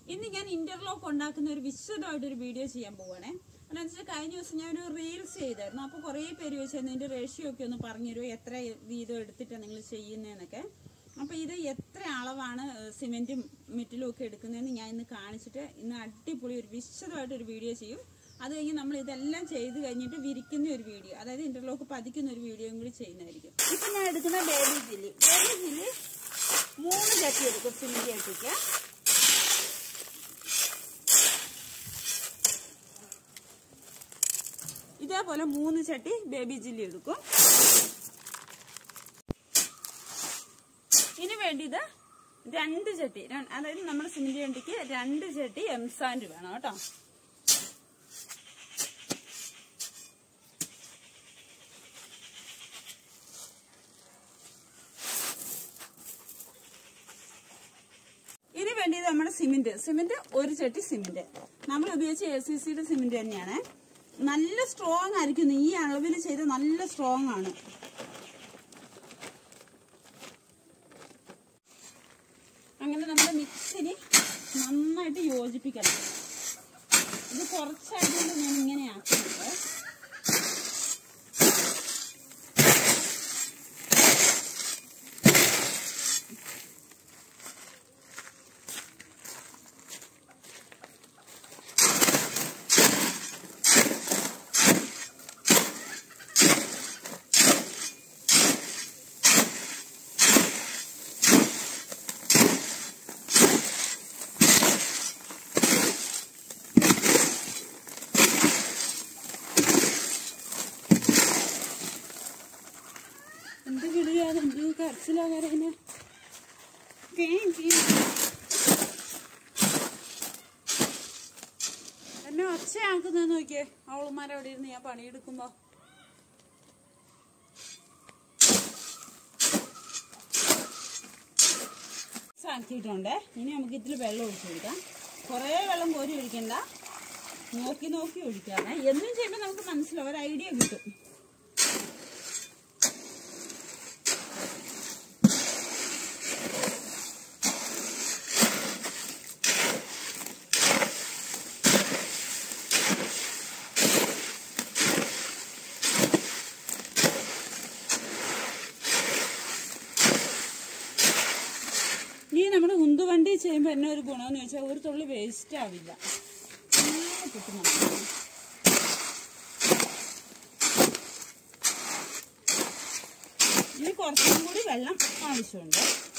ഇന്ന് ഞാൻ ഇന്റർലോക്ക് ഉണ്ടാക്കുന്ന ഒരു വിശദമായിട്ട് ഒരു വീഡിയോ ചെയ്യാൻ പോവാണേ എന്താണെന്ന് വെച്ചാൽ കഴിഞ്ഞ ദിവസം ഞാൻ ഒരു റീൽസ് ചെയ്തായിരുന്നു അപ്പോൾ കുറേ പേര് ചോദിച്ചായിരുന്നു ഇതിന്റെ റേഷ്യോ ഒക്കെ ഒന്ന് പറഞ്ഞു തരുമോ എത്ര വീതം എടുത്തിട്ടാണ് നിങ്ങൾ ചെയ്യുന്നതെന്നൊക്കെ അപ്പോൾ ഇത് എത്ര അളവാണ് സിമെന്റും മെറ്റിലും ഒക്കെ എടുക്കുന്നതെന്ന് ഞാൻ ഇന്ന് കാണിച്ചിട്ട് ഇന്ന് അടിപൊളി ഒരു വിശദമായിട്ട് ഒരു വീഡിയോ ചെയ്യും അത് കഴിഞ്ഞ് നമ്മൾ ഇതെല്ലാം ചെയ്ത് കഴിഞ്ഞിട്ട് വിരിക്കുന്ന ഒരു വീഡിയോ അതായത് ഇന്റർലോക്ക് പതിക്കുന്ന ഒരു വീഡിയോയും കൂടി ചെയ്യുന്നതായിരിക്കും ഇപ്പം ഞാൻ എടുക്കുന്ന ബേബി ജില്ലി ബേബി ജില്ലി മൂന്ന് ചട്ടി എടുക്കും സിമെന്റ് ചട്ടിക്ക് ഇതേപോലെ മൂന്ന് ചട്ടി ബേബി ജില്ലി എടുക്കും ഇനി വേണ്ടിയത് രണ്ട് ചട്ടി ര- അതായത് നമ്മുടെ സിമെന്റ് ചട്ടിക്ക് രണ്ട് ചട്ടി എംസാൻഡ് വേണം കേട്ടോ ഇനി വേണ്ടിയത് നമ്മുടെ സിമെന്റ് സിമെന്റ് ഒരു ചട്ടി സിമെന്റ് നമ്മൾ ഉപയോഗിച്ച എ സി സിയുടെ സിമെന്റ് തന്നെയാണ് നല്ല സ്ട്രോങ് ആയിരിക്കും ഈ അളവിൽ ചെയ്ത് നല്ല സ്ട്രോങ് ആണ് അങ്ങനെ നമ്മുടെ മിക്സിന് നന്നായിട്ട് യോജിപ്പിക്കണം ഇത് കുറച്ചായതുകൊണ്ട് ഞാൻ ഇങ്ങനെ ആക്കുന്നുണ്ട് എന്ത് കിളിയാണ് എന്ത് കരച്ചിലാ കരയുന്നെ കേ, കേ. എന്നെ ഒച്ചയാക്കുന്നത് നോക്കിയേ അവളുമാരവിടെ ഇരുന്ന് ഞാൻ പണിയെടുക്കുമ്പോ ആക്കിയിട്ടുണ്ട് ഇനി നമുക്ക് ഇതിൽ വെള്ളം ഒഴിച്ചു കൊടുക്കാം കുറേ വെള്ളം കോരി ഒഴിക്കണ്ട നോക്കി നോക്കി ഒഴിക്കാതെ എന്നും ചെയ്യുമ്പോൾ നമുക്ക് മനസ്സിലാവും ഒരു ഐഡിയ കിട്ടും ഈ നമ്മുടെ ഉന്തുവണ്ടി ചെയ്യുമ്പോൾ എന്നെ ഒരു ഗുണമെന്ന് വെച്ചാൽ ഒരു തുള്ളി വേസ്റ്റ് ആവില്ല നന്നായി കിട്ടും നമുക്ക്. ഇനി കുറച്ചും കൂടി വെള്ളം ആവശ്യമുണ്ട്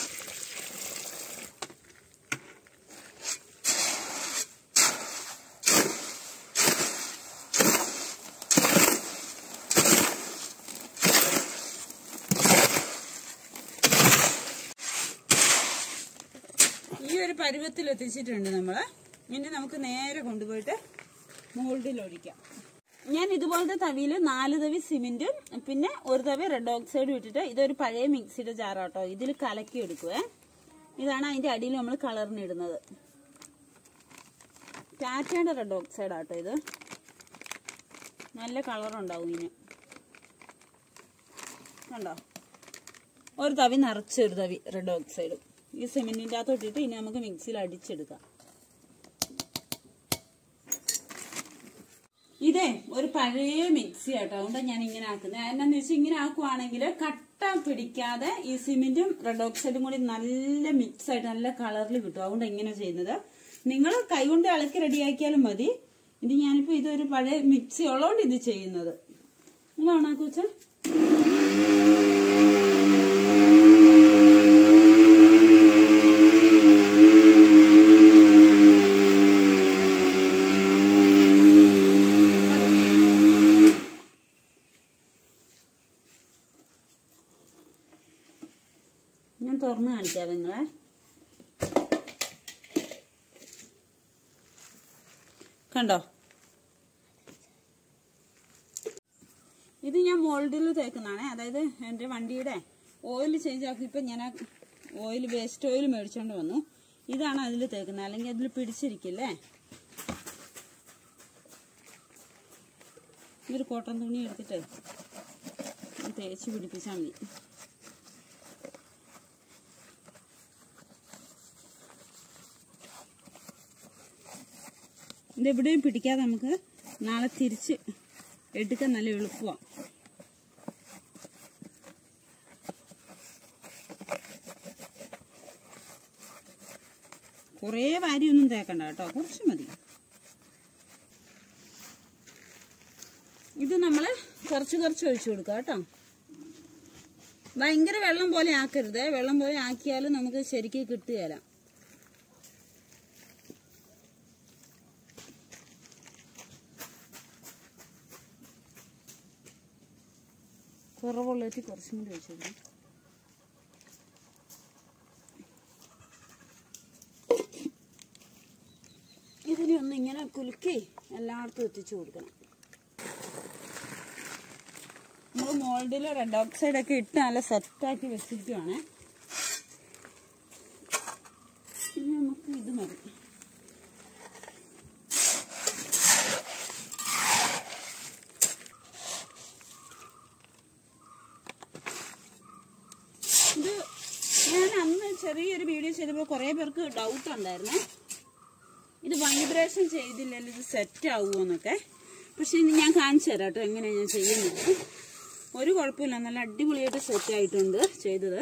ഈ ഒരു പരുവത്തിൽ എത്തിച്ചിട്ടുണ്ട് നമ്മൾ ഇനി നമുക്ക് നേരെ കൊണ്ടുപോയിട്ട് മോൾഡിൽ ഒഴിക്കാം ഞാൻ ഇതുപോലത്തെ തവിയിൽ നാല് തവി സിമെന്റും പിന്നെ ഒരു തവി റെഡ് ഓക്സൈഡും ഇട്ടിട്ട് ഇതൊരു പഴയ മിക്സിയുടെ ജാറാട്ടോ ഇതിൽ കലക്കി എടുക്കുവേ ഇതാണ് അതിന്റെ അടിയിൽ നമ്മൾ കളറിന് ഇടുന്നത് ടാറ്റയുടെ റെഡ് ഓക്സൈഡ് ആട്ടോ ഇത് നല്ല കളറുണ്ടാവും ഇതിന് കണ്ടോ ഒരു തവി നിറച്ച് ഒരു തവി റെഡ് ഓക്സൈഡും ഈ സിമെന്റിന്റെ അകത്ത് ഇട്ടിട്ട് ഇനി നമുക്ക് മിക്സിയിൽ അടിച്ചെടുക്കാം ഇതേ ഒരു പഴയ മിക്സി ആട്ടോ അതുകൊണ്ടാണ് ഞാൻ ഇങ്ങനെ ആക്കുന്നത് എന്നാന്ന് വെച്ചാൽ ഇങ്ങനെ ആക്കുവാണെങ്കിൽ കട്ട പിടിക്കാതെ ഈ സിമെന്റും റെഡ് ഓക്സൈഡും കൂടി നല്ല മിക്സ് ആയിട്ട് നല്ല കളറിൽ കിട്ടും അതുകൊണ്ട് ഇങ്ങനെ ചെയ്യുന്നത് നിങ്ങൾ കൈകൊണ്ട് ഇളക്കി റെഡിയാക്കിയാലും മതി ഇത് ഞാനിപ്പോ ഇതൊരു പഴയ മിക്സി ഉള്ളതുകൊണ്ട് ഇത് ചെയ്യുന്നത് നിങ്ങൾ ഓണാക്കൂച്ച ഞാൻ തുറന്ന് കാണിക്കാം നിങ്ങളെ കണ്ടോ ഇത് ഞാൻ മോൾഡിൽ തേക്കുന്നതാണ് അതായത് എൻ്റെ വണ്ടിയുടെ ഓയിൽ ചേഞ്ച് ആക്കി ഇപ്പം ഞാൻ ഓയിൽ വേസ്റ്റ് ഓയിൽ മേടിച്ചോണ്ട് വന്നു ഇതാണ് അതിൽ തേക്കുന്നത് അല്ലെങ്കിൽ അതിൽ പിടിച്ചിരിക്കില്ലേ ഒരു കോട്ടൺ തുണി എടുത്തിട്ട് ഇത് തേച്ച് പിടിപ്പിച്ചാൽ മതി ഇത് എവിടെയും പിടിക്കാതെ നമുക്ക് നാളെ തിരിച്ച് എടുക്കാൻ നല്ല എളുപ്പമാണ് കുറേ വാരിയൊന്നും തേക്കണ്ട കേട്ടോ കുറച്ച് മതി ഇത് നമ്മൾ കുറച്ച് കുറച്ച് ഒഴിച്ചു കൊടുക്കുക കേട്ടോ ഭയങ്കര വെള്ളം പോലെ ആക്കരുത് വെള്ളം പോലെ ആക്കിയാൽ നമുക്ക് ശരിക്കും കിട്ടുകയില്ല കുറവുള്ളവർക്ക് കുറച്ചും കൂടി ഒഴിച്ചു കൊടുക്കാം ഇതിനെ ഒന്ന് ഇങ്ങനെ കുലുക്കി എല്ലായിടത്തും എത്തിച്ചു കൊടുക്കണം നമ്മൾ മോൾഡിൽ റെഡ് ഓക്സൈഡ് ഒക്കെ ഇട്ട് നല്ല സെറ്റാക്കി വെച്ചിരിക്കുവാണ് ഇനി നമുക്ക് ഇത് മതി ഇത് ഞാൻ അന്ന് ചെറിയൊരു വീഡിയോ ചെയ്തപ്പോൾ കുറേ പേർക്ക് ഡൗട്ട് ഉണ്ടായിരുന്നേ ഇത് വൈബ്രേഷൻ ചെയ്തില്ലെങ്കിൽ ഇത് സെറ്റ് ആവുമോന്നൊക്കെ പക്ഷെ ഇനി ഞാൻ കാണിച്ചു തരാം കേട്ടോ എങ്ങനെയാണ് ഞാൻ ചെയ്യുന്നത് ഒരു കുഴപ്പമില്ല നല്ല അടിപൊളിയായിട്ട് സെറ്റ് ആയിട്ടുണ്ട് ചെയ്തത്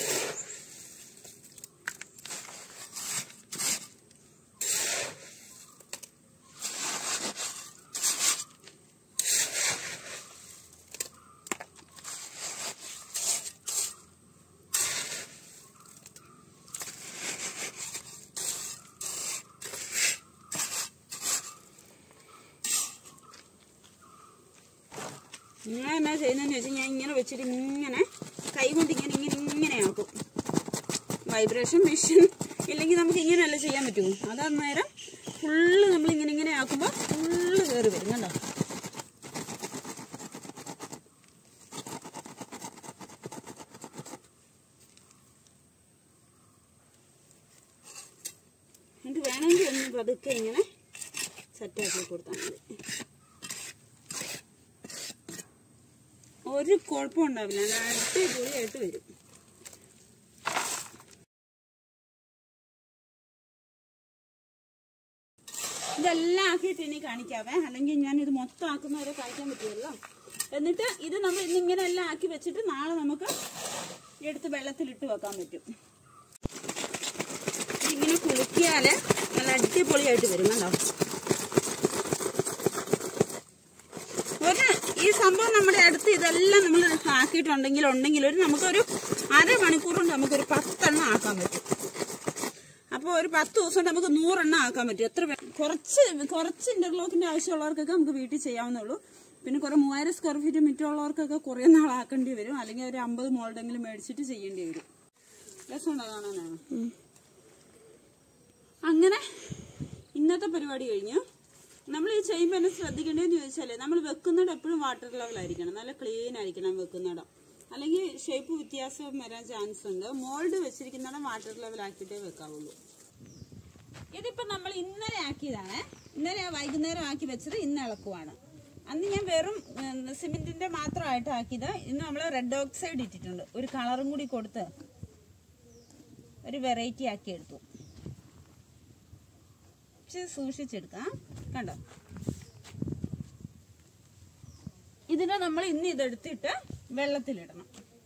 ഞാൻ എന്നാ ചെയ്യുന്നതെന്ന് വെച്ചാൽ ഞാൻ ഇങ്ങനെ വെച്ചിട്ട് ഇങ്ങനെ കൈ കൊണ്ട് ഇങ്ങനെ ഇങ്ങനെ ഇങ്ങനെ ആക്കും വൈബ്രേഷൻ മെഷീൻ ഇല്ലെങ്കിൽ നമുക്ക് ഇങ്ങനെയല്ല ചെയ്യാൻ പറ്റുമോ അത് അന്നേരം ഫുള്ള് നമ്മൾ ഇങ്ങനെ ഇങ്ങനെ ആക്കുമ്പോൾ ഫുള്ള് കയറി വരും കണ്ടോ എനിക്ക് വേണമെങ്കിൽ ഒന്ന് പതുക്കെ ഇങ്ങനെ സെറ്റാക്കി കൊടുത്താൽ മതി ഒരു കുഴപ്പം ഉണ്ടാവില്ല നല്ല അടിപൊളിയായിട്ട് വരും ഇതെല്ലാം ആക്കിയിട്ട് ഇനി കാണിക്കാവേ അല്ലെങ്കിൽ ഞാൻ ഇത് മൊത്തം ആക്കുന്നവരെ കാണിക്കാൻ പറ്റുമല്ലോ എന്നിട്ട് ഇത് നമ്മൾ ഇന്നിങ്ങനെ എല്ലാം ആക്കി വെച്ചിട്ട് നാളെ നമുക്ക് എടുത്ത് വെള്ളത്തിലിട്ട് വെക്കാൻ പറ്റും ഇങ്ങനെ കുളിക്കിയാല് നല്ല അടിപൊളിയായിട്ട് വരും കണ്ടോ ഒരു ഈ സംഭവം നമ്മുടെ അടുത്ത് ഇതെല്ലാം നമ്മൾ ആക്കിയിട്ടുണ്ടെങ്കിൽ ഉണ്ടെങ്കിൽ ഒരു നമുക്കൊരു അരമണിക്കൂർ കൊണ്ട് നമുക്കൊരു പത്തെണ്ണം ആക്കാൻ പറ്റും അപ്പോൾ ഒരു പത്ത് ദിവസം കൊണ്ട് നമുക്ക് നൂറെണ്ണം ആക്കാൻ പറ്റും എത്ര വേ- കുറച്ച് കുറച്ച് ഇന്റർലോക്കിന്റെ ആവശ്യമുള്ളവർക്കൊക്കെ നമുക്ക് വീട്ടിൽ ചെയ്യാവുന്നുള്ളൂ പിന്നെ കുറെ മൂവായിരം സ്ക്വയർ ഫീറ്റ് മിറ്റുള്ളവർക്കൊക്കെ കുറേ നാളാക്കേണ്ടി വരും അല്ലെങ്കിൽ ഒരു അമ്പത് മോൾഡെങ്കിലും മേടിച്ചിട്ട് ചെയ്യേണ്ടി വരും രസമുണ്ടോ കാണാനാണ് അങ്ങനെ ഇന്നത്തെ പരിപാടി കഴിഞ്ഞു നമ്മൾ ഈ ചെയ്യുമ്പോൾ എന്നെ ശ്രദ്ധിക്കേണ്ടതെന്ന് ചോദിച്ചാൽ നമ്മൾ വെക്കുന്നിടം എപ്പോഴും വാട്ടർ ലെവൽ ആയിരിക്കണം നല്ല ക്ലീൻ ആയിരിക്കണം വെക്കുന്നിടം അല്ലെങ്കിൽ ഷേപ്പ് വ്യത്യാസം വരാൻ ചാൻസ് ഉണ്ട് മോൾഡ് വെച്ചിരിക്കുന്നിടം വാട്ടർ ലെവൽ ആക്കിയിട്ടേ വെക്കാവുള്ളൂ ഇതിപ്പോ നമ്മൾ ഇന്നലെ ആക്കിയതാണ് ഇന്നലെ വൈകുന്നേരം ആക്കി വെച്ചത് ഇന്ന് ഇളക്കുവാണ് അന്ന് ഞാൻ വെറും ഉം, സിമെന്റിന്റെ മാത്രമായിട്ട് ആക്കിയത് ഇന്ന് നമ്മൾ റെഡ് ഓക്സൈഡ് ഇട്ടിട്ടുണ്ട് ഒരു കളറും കൂടി കൊടുത്ത് ഒരു വെറൈറ്റി ആക്കി എടുത്തു പക്ഷെ സൂക്ഷിച്ചെടുക്കാം കണ്ടോ ഇതിനെ നമ്മൾ ഇന്ന് ഇതെടുത്തിട്ട് വെള്ളത്തിലിടണം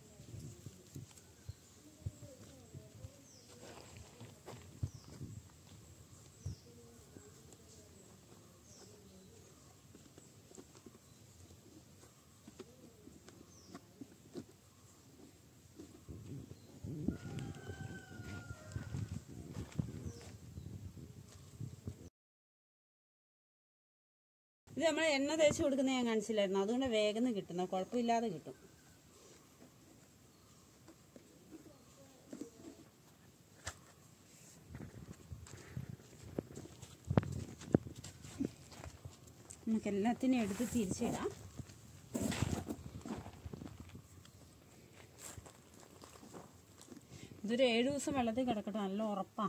ഇത് നമ്മൾ എണ്ണ തേച്ച് കൊടുക്കുന്ന ഞാൻ കാണിച്ചില്ലായിരുന്നു അതുകൊണ്ട് വേഗം കിട്ടുന്ന കുഴപ്പമില്ലാതെ കിട്ടും നമുക്ക് എല്ലാത്തിനും എടുത്ത് തിരിച്ചിടാം ഇതൊരു ഏഴു ദിവസം വെള്ളത്തിൽ കിടക്കട്ടെ നല്ല ഉറപ്പാ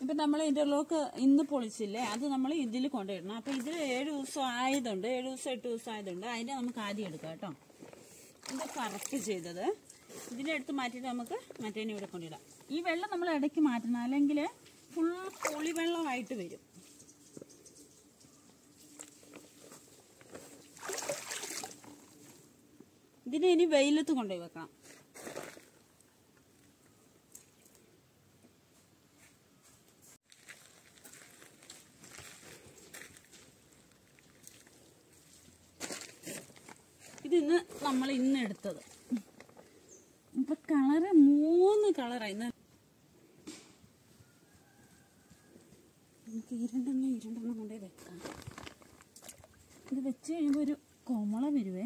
ഇപ്പൊ നമ്മൾ ഇന്റർലോക്ക് ഇന്ന് പൊളിച്ചില്ലേ അത് നമ്മൾ ഇതിൽ കൊണ്ടുവരണം അപ്പൊ ഇതിൽ ഏഴ് ദിവസം ആയതുണ്ട് ഏഴ് ദിവസം എട്ട് ദിവസം ആയതുണ്ട് അതിന്റെ നമുക്ക് ആദ്യം എടുക്കാം കേട്ടോ ഇത് കറക്റ്റ് ചെയ്തത് ഇതിലെടുത്ത് മാറ്റിയിട്ട് നമുക്ക് മറ്റേനെ ഇവിടെ കൊണ്ടിടാം ഈ വെള്ളം നമ്മൾ ഇടയ്ക്ക് മാറ്റണം അല്ലെങ്കിൽ ഫുൾ പൊളിവെള്ളമായിട്ട് വരും ഇതിനെ ഇനി വെയിലത്ത് കൊണ്ടുപോയി വെക്കണം ഇത് ഇന്ന് നമ്മൾ ഇന്ന് എടുത്തത് ഇപ്പൊ കളറ് മൂന്ന് കളറായി ഇന്ന് നമുക്ക് ഇരണ്ടെണ്ണം ഇരണ്ടെണ്ണം കൊണ്ടേ വെക്കാം ഇത് വെച്ച് കഴിയുമ്പോൾ ഒരു കോമള വരുവേ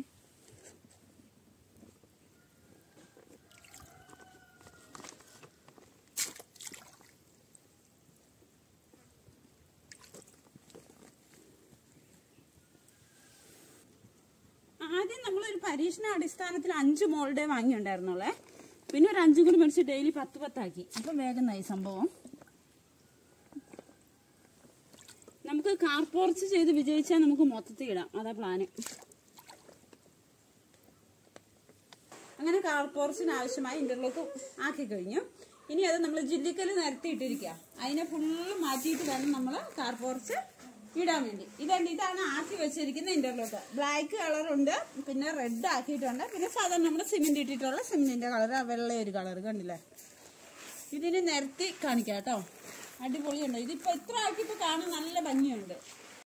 ആദ്യം നമ്മളൊരു പരീക്ഷണ അടിസ്ഥാനത്തിൽ അഞ്ച് മോളുടെ വാങ്ങിയുണ്ടായിരുന്നുള്ളേ പിന്നെ ഒരു അഞ്ചും കൂടി മേടിച്ച് ഡെയിലി പത്ത് പത്താക്കി അപ്പൊ വേഗം നായി സംഭവം നമുക്ക് കാർ പോർച്ച് ചെയ്ത് വിജയിച്ചാൽ നമുക്ക് മൊത്തത്തിൽ ഇടാം അതാ പ്ലാന് അങ്ങനെ കാർ പോർച്ചിന് ആവശ്യമായ ഇന്റർലോക്ക് ആക്കി കഴിഞ്ഞു ഇനി അത് നമ്മൾ ജില്ലിക്കല് നിരത്തിയിട്ടിരിക്കുക അതിനെ ഫുള്ള് മാറ്റിയിട്ട് വേണം നമ്മൾ കാർ പോർച്ച് ഇടാൻ വേണ്ടി ഇതുണ്ട് ഇതാണ് ആക്കി വെച്ചിരിക്കുന്ന ഇന്റർലോക്ക് ബ്ലാക്ക് കളർ ഉണ്ട് പിന്നെ റെഡ് ആക്കിയിട്ടുണ്ട് പിന്നെ സാധാരണ നമ്മുടെ സിമെന്റ് ഇട്ടിട്ടുള്ള സിമെന്റിന്റെ കളർ വെള്ള ഒരു കളർ കണ്ടില്ലേ ഇതിന് നിരത്തി കാണിക്കാം കേട്ടോ അടിപൊളിയുണ്ട് ഇതിപ്പോ ഇത്ര ആക്കിയപ്പോ കാണാൻ നല്ല ഭംഗിയുണ്ട്